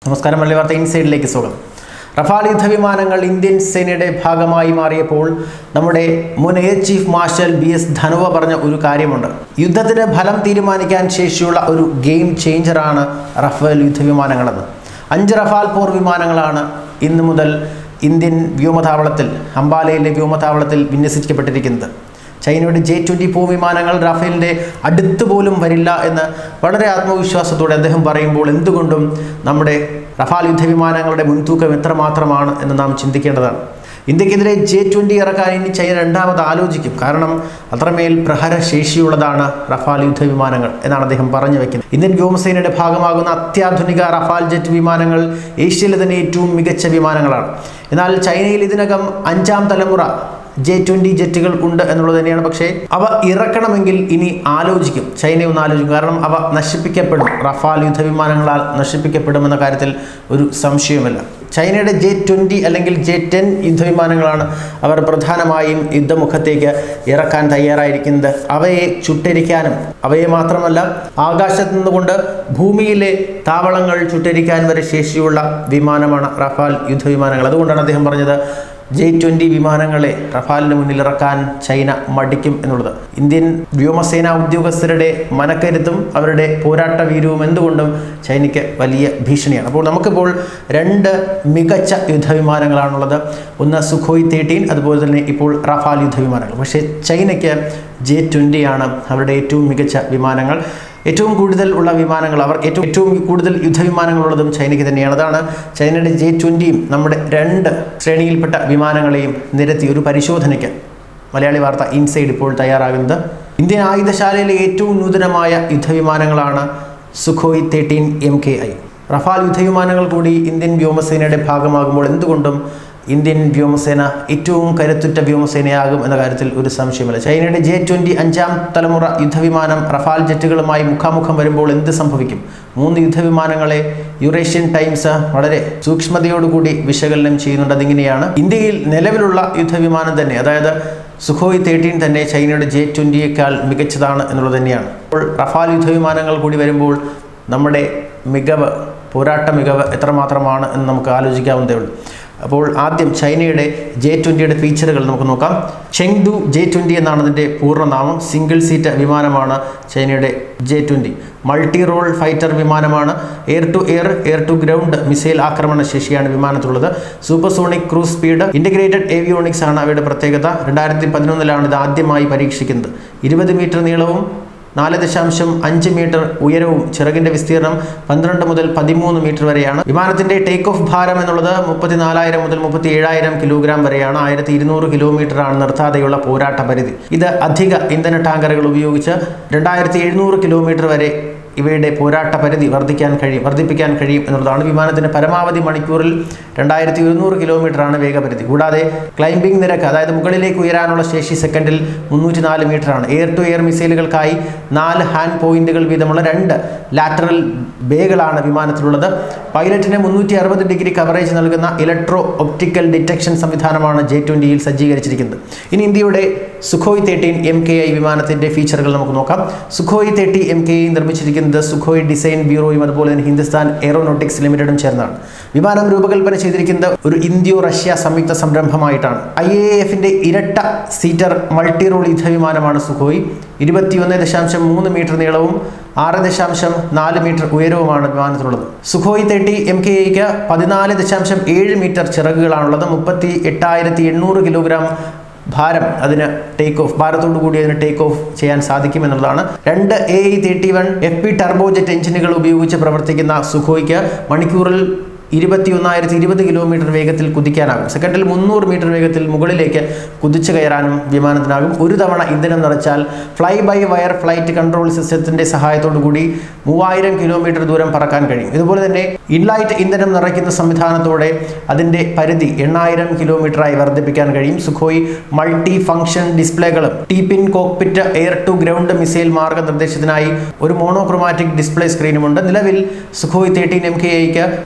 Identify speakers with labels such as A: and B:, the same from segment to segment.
A: നമസ്കാരം മല്ലി വാർത്ത ഇൻസൈഡിലേക്ക് സ്വാഗതം റഫാൽ യുദ്ധവിമാനങ്ങൾ ഇന്ത്യൻ സേനയുടെ ഭാഗമായി മാറിയപ്പോൾ നമ്മുടെ മുൻ air chief marshal B S Dhanoa പറഞ്ഞ ഒരു കാര്യമുണ്ട് യുദ്ധത്തിന് ഫലം തീരുമാനിക്കാൻ ശേഷിയുള്ള ഒരു ഗെയിം ചേഞ്ചറാണ് റഫേൽ യുദ്ധവിമാനങ്ങളെന്ന് അഞ്ച് റഫാൽ പോർ വിമാനങ്ങളാണ് ഇന്നു മുതൽ ഇന്ത്യൻ വ്യോമതാവളത്തിൽ അംബാലയിലെ വ്യോമതാവളത്തിൽ വിന്യസിക്കപ്പെട്ടിരിക്കുന്നത് ചൈനയുടെ ജെ ട്വൻ്റി പോ വിമാനങ്ങൾ റാഫേലിൻ്റെ അടുത്ത് പോലും വരില്ല എന്ന് വളരെ ആത്മവിശ്വാസത്തോടെ അദ്ദേഹം പറയുമ്പോൾ എന്തുകൊണ്ടും നമ്മുടെ റഫാൽ യുദ്ധവിമാനങ്ങളുടെ മുൻതൂക്കം എത്രമാത്രമാണ് എന്ന് നാം ചിന്തിക്കേണ്ടതാണ് ഇന്ത്യക്കെതിരെ ജെ ട്വൻ്റി ഇറക്കാൻ ഇനി ചൈന രണ്ടാമത് ആലോചിക്കും കാരണം അത്രമേൽ പ്രഹരശേഷിയുള്ളതാണ് റഫാൽ യുദ്ധവിമാനങ്ങൾ എന്നാണ് അദ്ദേഹം പറഞ്ഞു വെക്കുന്നത് ഇന്ത്യൻ വ്യോമസേനയുടെ ഭാഗമാകുന്ന അത്യാധുനിക റഫാൽ ജെറ്റ് വിമാനങ്ങൾ ഏഷ്യയിലെ തന്നെ ഏറ്റവും മികച്ച വിമാനങ്ങളാണ് എന്നാൽ ചൈനയിൽ ഇതിനകം അഞ്ചാം തലമുറ ജെ ട്വൻ്റി ജെറ്റുകൾ ഉണ്ട് എന്നുള്ളത് തന്നെയാണ് പക്ഷേ അവ ഇറക്കണമെങ്കിൽ ഇനി ആലോചിക്കും ചൈന ഒന്ന് ആലോചിക്കും കാരണം അവ നശിപ്പിക്കപ്പെടും റഫാൽ യുദ്ധവിമാനങ്ങളാൽ നശിപ്പിക്കപ്പെടുമെന്ന കാര്യത്തിൽ ഒരു സംശയവുമില്ല ചൈനയുടെ ജെ ട്വൻ്റി അല്ലെങ്കിൽ ജെ ടെൻ യുദ്ധവിമാനങ്ങളാണ് അവർ പ്രധാനമായും യുദ്ധമുഖത്തേക്ക് ഇറക്കാൻ തയ്യാറായിരിക്കുന്നത് അവയെ ചുട്ടരിക്കാനും അവയെ മാത്രമല്ല ആകാശത്ത് നിന്നുകൊണ്ട് ഭൂമിയിലെ താവളങ്ങൾ ചുട്ടരിക്കാൻ വരെ ശേഷിയുള്ള വിമാനമാണ് റഫാൽ യുദ്ധവിമാനങ്ങൾ അതുകൊണ്ടാണ് അദ്ദേഹം പറഞ്ഞത് ജെ ട്വൻ്റി വിമാനങ്ങളെ റഫാലിന് മുന്നിൽ ഇറക്കാൻ ചൈന മടിക്കും എന്നുള്ളത് ഇന്ത്യൻ വ്യോമസേനാ ഉദ്യോഗസ്ഥരുടെ മനക്കരുത്തും അവരുടെ പോരാട്ട വീര്യവും എന്തുകൊണ്ടും ചൈനയ്ക്ക് വലിയ ഭീഷണിയാണ് അപ്പോൾ നമുക്കിപ്പോൾ രണ്ട് മികച്ച യുദ്ധവിമാനങ്ങളാണുള്ളത് ഒന്ന് സുഖോയ് തേർട്ടീൻ അതുപോലെ തന്നെ ഇപ്പോൾ റഫാൽ യുദ്ധവിമാനങ്ങൾ പക്ഷേ ചൈനയ്ക്ക് ജെ ട്വൻ്റിയാണ് അവരുടെ ഏറ്റവും മികച്ച വിമാനങ്ങൾ ഏറ്റവും കൂടുതൽ ഉള്ള വിമാനങ്ങൾ അവർ ഏറ്റവും ഏറ്റവും കൂടുതൽ യുദ്ധവിമാനങ്ങളുള്ളതും ചൈനയ്ക്ക് തന്നെയാണ് അതാണ് ചൈനയുടെ ജെ ട്വൻ്റിയും നമ്മുടെ രണ്ട് ശ്രേണിയിൽപ്പെട്ട വിമാനങ്ങളെയും നിരത്തി ഒരു പരിശോധനയ്ക്ക് മലയാളി വാർത്ത ഇൻസൈഡ് ഇപ്പോൾ തയ്യാറാകുന്നത് ഇന്ത്യൻ ആയുധശാലയിലെ ഏറ്റവും നൂതനമായ യുദ്ധവിമാനങ്ങളാണ് Sukhoi thirteen M K I Rafale യുദ്ധവിമാനങ്ങൾ കൂടി ഇന്ത്യൻ വ്യോമസേനയുടെ ഭാഗമാകുമ്പോൾ എന്തുകൊണ്ടും ഇന്ത്യൻ വ്യോമസേന ഏറ്റവും കരുത്തുറ്റ വ്യോമസേനയാകും എന്ന കാര്യത്തിൽ ഒരു സംശയമില്ല ചൈനയുടെ ജെ ട്വൻ്റി അഞ്ചാം തലമുറ യുദ്ധവിമാനം റഫാൽ ജെറ്റുകളുമായി മുഖാമുഖം വരുമ്പോൾ എന്ത് സംഭവിക്കും മൂന്ന് യുദ്ധവിമാനങ്ങളെ യുറേഷ്യൻ ടൈംസ് വളരെ സൂക്ഷ്മതയോടുകൂടി വിശകലനം ചെയ്യുന്നുണ്ട് അതിങ്ങനെയാണ് ഇന്ത്യയിൽ നിലവിലുള്ള യുദ്ധവിമാനം തന്നെ അതായത് സുഖോയ് തേർട്ടീൻ തന്നെ ചൈനയുടെ ജെ ട്വൻ്റിയേക്കാൾ മികച്ചതാണ് എന്നുള്ളത് തന്നെയാണ് അപ്പോൾ റഫാൽ യുദ്ധവിമാനങ്ങൾ കൂടി വരുമ്പോൾ നമ്മുടെ മികവ് പോരാട്ട മികവ് എത്രമാത്രമാണ് എന്ന് നമുക്ക് ആലോചിക്കാവുന്നതേ ഉള്ളൂ അപ്പോൾ ആദ്യം ചൈനയുടെ ജെ ട്വൻ്റിയുടെ ഫീച്ചറുകൾ നമുക്ക് നോക്കാം ചെങ്ദു ജെ ട്വൻ്റി എന്നാണ് അതിൻ്റെ പൂർണ്ണനാമം സിംഗിൾ സീറ്റ് വിമാനമാണ് ചൈനയുടെ J twenty multi role fighter വിമാനമാണ് air to air air to ground missile ആക്രമണ ശേഷിയാണ് വിമാനത്തിലുള്ളത് supersonic cruise speed integrated avionics ആണ് അവയുടെ പ്രത്യേകത രണ്ടായിരത്തി പതിനൊന്നിലാണ് ഇത് ആദ്യമായി പരീക്ഷിക്കുന്നത് ഇരുപത് മീറ്റർ നീളവും നാല് ദശാംശം അഞ്ച് മീറ്റർ ഉയരവും ചിറകിന്റെ വിസ്തീർണം പന്ത്രണ്ട് മുതൽ പതിമൂന്ന് മീറ്റർ വരെയാണ് വിമാനത്തിന്റെ ടേക്ക് ഓഫ് ഭാരം എന്നുള്ളത് മുപ്പത്തിനാലായിരം മുതൽ മുപ്പത്തി ഏഴായിരം കിലോഗ്രാം വരെയാണ് ആയിരത്തി ഇരുന്നൂറ് കിലോമീറ്റർ ആണ് നിർത്താതെയുള്ള പോരാട്ട പരിധി ഇത് അധിക ഇന്ധന ടാങ്കറുകൾ ഉപയോഗിച്ച് രണ്ടായിരത്തി എഴുന്നൂറ് കിലോമീറ്റർ വരെ ഇവയുടെ പോരാട്ട പരിധി വർദ്ധിക്കാൻ കഴിയും വർദ്ധിപ്പിക്കാൻ കഴിയും എന്നുള്ളതാണ് വിമാനത്തിന് പരമാവധി മണിക്കൂറിൽ രണ്ടായിരത്തി ഒരുന്നൂറ് കിലോമീറ്ററാണ് വേഗപരിധി കൂടാതെ ക്ലൈംബിംഗ് നിരക്ക് അതായത് മുകളിലേക്ക് ഉയരാനുള്ള ശേഷി സെക്കൻഡിൽ മുന്നൂറ്റി നാല് മീറ്ററാണ് എയർ ടു എയർ മിസൈലുകൾക്കായി നാല് ഹാൻഡ് പോയിന്റുകൾ വീതമുള്ള രണ്ട് ലാറ്ററൽ ബേകളാണ് വിമാനത്തിലുള്ളത് പൈലറ്റിന് മുന്നൂറ്റി അറുപത് ഡിഗ്രി കവറേജ് നൽകുന്ന ഇലക്ട്രോ ഒപ്റ്റിക്കൽ ഡിറ്റക്ഷൻ സംവിധാനമാണ് ജെ ട്വൻ്റിയിൽ സജ്ജീകരിച്ചിരിക്കുന്നത് ഇനി ഇന്ത്യയുടെ Sukhoi thirteen M K I വിമാനത്തിൻ്റെ ഫീച്ചറുകൾ നമുക്ക് നോക്കാം Sukhoi thirty M K I നിർമ്മിച്ചിരിക്കുന്നത് സുഖോയ് ഡിസൈൻ ബ്യൂറോയും അതുപോലെ തന്നെ ഹിന്ദുസ്ഥാൻ എയറോനോട്ടിക്സ് ലിമിറ്റഡും ചേർന്നാണ് വിമാനം രൂപകൽപ്പന ചെയ്തിരിക്കുന്നത് ഒരു ഇന്ത്യോ റഷ്യ സംയുക്ത സംരംഭമായിട്ടാണ് ഐ എ എഫിൻ്റെ ഇരട്ട സീറ്റർ മൾട്ടി റോൾ യുദ്ധവിമാനമാണ് സുഖോയ് ഇരുപത്തിയൊന്ന് ദശാംശം മൂന്ന് മീറ്റർ നീളവും ആറ് ദശാംശം നാല് മീറ്റർ ഉയരവുമാണ് വിമാനത്തിലുള്ളത് സുഖോയ് തേർട്ടി എം കെ ഐക്ക് പതിനാല് ദശാംശം ഏഴ് മീറ്റർ ചിറകുകളാണുള്ളത് മുപ്പത്തി എട്ടായിരത്തി എണ്ണൂറ് കിലോഗ്രാം ഭാരം അതിന് ടേക്ക് ഓഫ് ഭാരത്തോടു കൂടി അതിന് ടേക്ക് ഓഫ് ചെയ്യാൻ സാധിക്കും എന്നുള്ളതാണ് രണ്ട് A I thirty one F P turbojet എഞ്ചിനുകൾ ഉപയോഗിച്ച് പ്രവർത്തിക്കുന്ന സുഖോയ്ക്ക് മണിക്കൂറിൽ ഇരുപത്തി ഒന്നായിരത്തി ഇരുപത് കിലോമീറ്റർ വേഗത്തിൽ കുതിക്കാനാകും സെക്കൻഡിൽ മുന്നൂറ് മീറ്റർ വേഗത്തിൽ മുകളിലേക്ക് കുതിച്ചു കയറാനും വിമാനത്തിനാകും ഒരു തവണ ഇന്ധനം നിറച്ചാൽ fly by wire flight control സിസ്റ്റത്തിന്റെ സഹായത്തോടു കൂടി മൂവായിരം കിലോമീറ്റർ ദൂരം പറക്കാൻ കഴിയും ഇതുപോലെ തന്നെ ഇൻലൈറ്റ് ഇന്ധനം നിറയ്ക്കുന്ന സംവിധാനത്തോടെ അതിന്റെ പരിധി എണ്ണായിരം കിലോമീറ്ററായി വർദ്ധിപ്പിക്കാൻ കഴിയും സുഖോയ് മൾട്ടി ഫംഗ്ഷൻ ഡിസ്പ്ലേകളും ടീപിൻ cockpit air to ground missile മാർഗനിർദ്ദേശത്തിനായി ഒരു മോണോക്രോമാറ്റിക് ഡിസ്പ്ലേ സ്ക്രീനുമുണ്ട് നിലവിൽ സുഖോയ് തേർട്ടീൻ എം കെ ഐക്ക് number level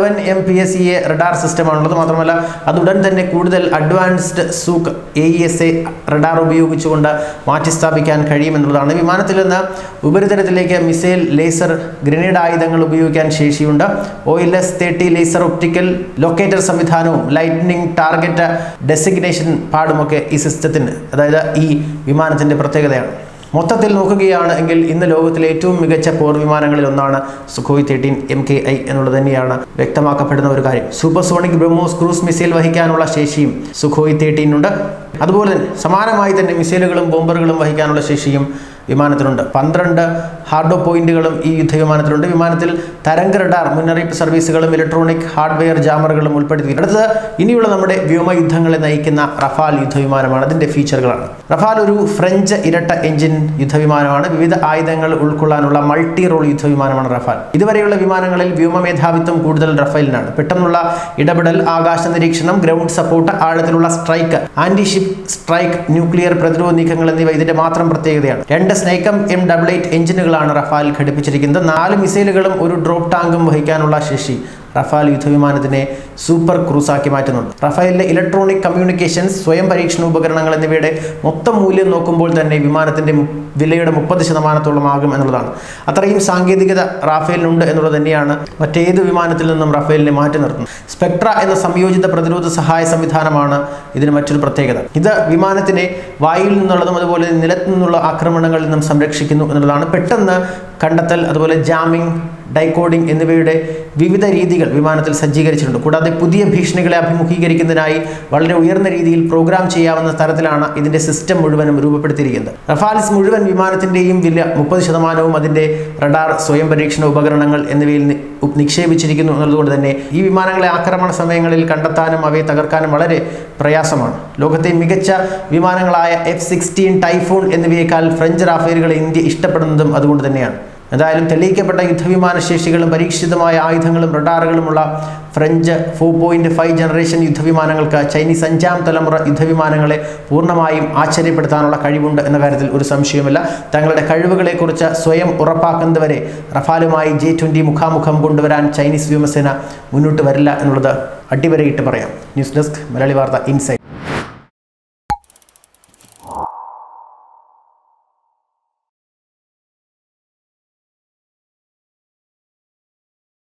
A: eleven M P S E A radar സിസ്റ്റമാണുള്ളത് മാത്രമല്ല അതുടൻ തന്നെ കൂടുതൽ അഡ്വാൻസ്ഡ് സൂക്ക് A E S A radar ഉപയോഗിച്ചുകൊണ്ട് മാറ്റിസ്ഥാപിക്കാൻ കഴിയുമെന്നുള്ളതാണ് വിമാനത്തിൽ നിന്ന് ഉപരിതലത്തിലേക്ക് മിസൈൽ ലേസർ ഗ്രനേഡ് ആയുധങ്ങൾ ഉപയോഗിക്കാൻ ശേഷിയുണ്ട് O L S thirty laser optical locator സംവിധാനവും ലൈറ്റ്നിങ് ടാർഗറ്റ് ഡെസിഗ്നേഷൻ പാടുമൊക്കെ ഈ സിസ്റ്റത്തിന് അതായത് ഈ വിമാനത്തിൻ്റെ പ്രത്യേകതയാണ് മൊത്തത്തിൽ നോക്കുകയാണ് എങ്കിൽ ഇന്ന് ലോകത്തിലെ ഏറ്റവും മികച്ച പോർ വിമാനങ്ങളിൽ ഒന്നാണ് Sukhoi thirteen M K I എന്നുള്ളത് തന്നെയാണ് വ്യക്തമാക്കപ്പെടുന്ന ഒരു കാര്യം സൂപ്പർസോണിക് ബ്രഹ്മോസ് ക്രൂസ് മിസൈൽ വഹിക്കാനുള്ള ശേഷിയും സുഖോയ് തേർട്ടീനുണ്ട് അതുപോലെ തന്നെ സമാനമായി തന്നെ മിസൈലുകളും ബോംബറുകളും വഹിക്കാനുള്ള ശേഷിയും വിമാനത്തിലുണ്ട് പന്ത്രണ്ട് ഹാർഡോ പോയിന്റുകളും ഈ യുദ്ധവിമാനത്തിലുണ്ട് വിമാനത്തിൽ തരംഗ റഡാർ മുന്നറിയിപ്പ് സർവീസുകളും ഇലക്ട്രോണിക് ഹാർഡ്വെയർ ജാമറുകളും ഉൾപ്പെടുത്തി അടുത്തത് ഇനിയുള്ള നമ്മുടെ വ്യോമയുദ്ധങ്ങളെ നയിക്കുന്ന റഫാൽ യുദ്ധവിമാനമാണ് അതിൻ്റെ ഫീച്ചറുകളാണ് റഫാൽ ഒരു ഫ്രഞ്ച് ഇരട്ട എഞ്ചിൻ യുദ്ധവിമാനമാണ് വിവിധ ആയുധങ്ങൾ ഉൾക്കൊള്ളാനുള്ള മൾട്ടി റോൾ യുദ്ധവിമാനമാണ് റഫാൽ ഇതുവരെയുള്ള വിമാനങ്ങളിൽ വ്യോമ മേധാവിത്വം കൂടുതൽ റഫേലിനാണ് പെട്ടെന്നുള്ള ഇടപെടൽ ആകാശ നിരീക്ഷണം ഗ്രൗണ്ട് സപ്പോർട്ട് ആഴത്തിലുള്ള strike anti ship strike nuclear പ്രതിരോധ നീക്കങ്ങൾ എന്നിവ ഇതിന്റെ മാത്രം പ്രത്യേകതയാണ് രണ്ട് സ്നേക്കം എം ഡബിൾ എയ്റ്റ് എഞ്ചിനുകളാണ് റഫാൽ ഘടിപ്പിച്ചിരിക്കുന്നത് നാല് മിസൈലുകളും ഒരു ഡ്രോപ്പ് ടാങ്കും വഹിക്കാനുള്ള ശേഷി റഫാൽ യുദ്ധവിമാനത്തിനെ സൂപ്പർ ക്രൂസാക്കി മാറ്റുന്നുണ്ട് റഫാലിലെ ഇലക്ട്രോണിക് കമ്മ്യൂണിക്കേഷൻസ് സ്വയം പരീക്ഷണ ഉപകരണങ്ങൾ എന്നിവയുടെ മൊത്തം മൂല്യം നോക്കുമ്പോൾ തന്നെ വിമാനത്തിന്റെ മു- വിലയുടെ മുപ്പത് ശതമാനത്തോളം ആകും എന്നുള്ളതാണ് അത്രയും സാങ്കേതികത റാഫേലിനുണ്ട് എന്നുള്ളത് തന്നെയാണ് മറ്റേത് വിമാനത്തിൽ നിന്നും റഫേലിനെ മാറ്റി നിർത്തുന്നത് സ്പെക്ട്ര എന്ന സംയോജിത പ്രതിരോധ സഹായ സംവിധാനമാണ് ഇതിന് മറ്റൊരു പ്രത്യേകത ഇത് വിമാനത്തിനെ വായുവിൽ നിന്നുള്ളതും അതുപോലെ നിലത്തു നിന്നുള്ള ആക്രമണങ്ങളിൽ നിന്നും സംരക്ഷിക്കുന്നു എന്നുള്ളതാണ് പെട്ടെന്ന് കണ്ടെത്തൽ അതുപോലെ ജാമിംഗ് ഡൈകോഡിംഗ് എന്നിവയുടെ വിവിധ രീതികൾ വിമാനത്തിൽ സജ്ജീകരിച്ചിട്ടുണ്ട് കൂടാതെ പുതിയ ഭീഷണികളെ അഭിമുഖീകരിക്കുന്നതിനായി വളരെ ഉയർന്ന രീതിയിൽ പ്രോഗ്രാം ചെയ്യാവുന്ന തരത്തിലാണ് ഇതിന്റെ സിസ്റ്റം മുഴുവനും രൂപപ്പെടുത്തിയിരിക്കുന്നത് റഫാലിസ് മുഴുവൻ വിമാനത്തിന്റെയും വില മുപ്പത് ശതമാനവും അതിന്റെ റഡാർ സ്വയം പരീക്ഷണ ഉപകരണങ്ങൾ എന്നിവയിൽ നി- ഉ- നിക്ഷേപിച്ചിരിക്കുന്നു എന്നതുകൊണ്ട് തന്നെ ഈ വിമാനങ്ങളെ ആക്രമണ സമയങ്ങളിൽ കണ്ടെത്താനും അവയെ തകർക്കാനും വളരെ പ്രയാസമാണ് ലോകത്തെ മികച്ച വിമാനങ്ങളായ എഫ് സിക്സ്റ്റീൻ ടൈഫോൺ എന്നിവയേക്കാൾ ഫ്രഞ്ച് റാഫേലുകളെ ഇന്ത്യ ഇഷ്ടപ്പെടുന്നതും അതുകൊണ്ട് തന്നെയാണ് എന്തായാലും തെളിയിക്കപ്പെട്ട യുദ്ധവിമാന ശേഷികളും പരീക്ഷിതമായ ആയുധങ്ങളും റഡാറുകളുമുള്ള French four point five generation യുദ്ധവിമാനങ്ങൾക്ക് ചൈനീസ് അഞ്ചാം തലമുറ യുദ്ധവിമാനങ്ങളെ പൂർണ്ണമായും ആശ്ചര്യപ്പെടുത്താനുള്ള കഴിവുണ്ട് എന്ന കാര്യത്തിൽ ഒരു സംശയവുമില്ല തങ്ങളുടെ കഴിവുകളെക്കുറിച്ച് സ്വയം ഉറപ്പാക്കുന്നതുവരെ റഫാലുമായി ജെ ട്വൻ്റി മുഖാമുഖം കൊണ്ടുവരാൻ ചൈനീസ് വ്യോമസേന മുന്നോട്ട് വരില്ല എന്നുള്ളത് അടിവരയിട്ട് പറയാം ന്യൂസ് ഡെസ്ക് മലയാളി വാർത്ത ഇൻസൈറ്റ്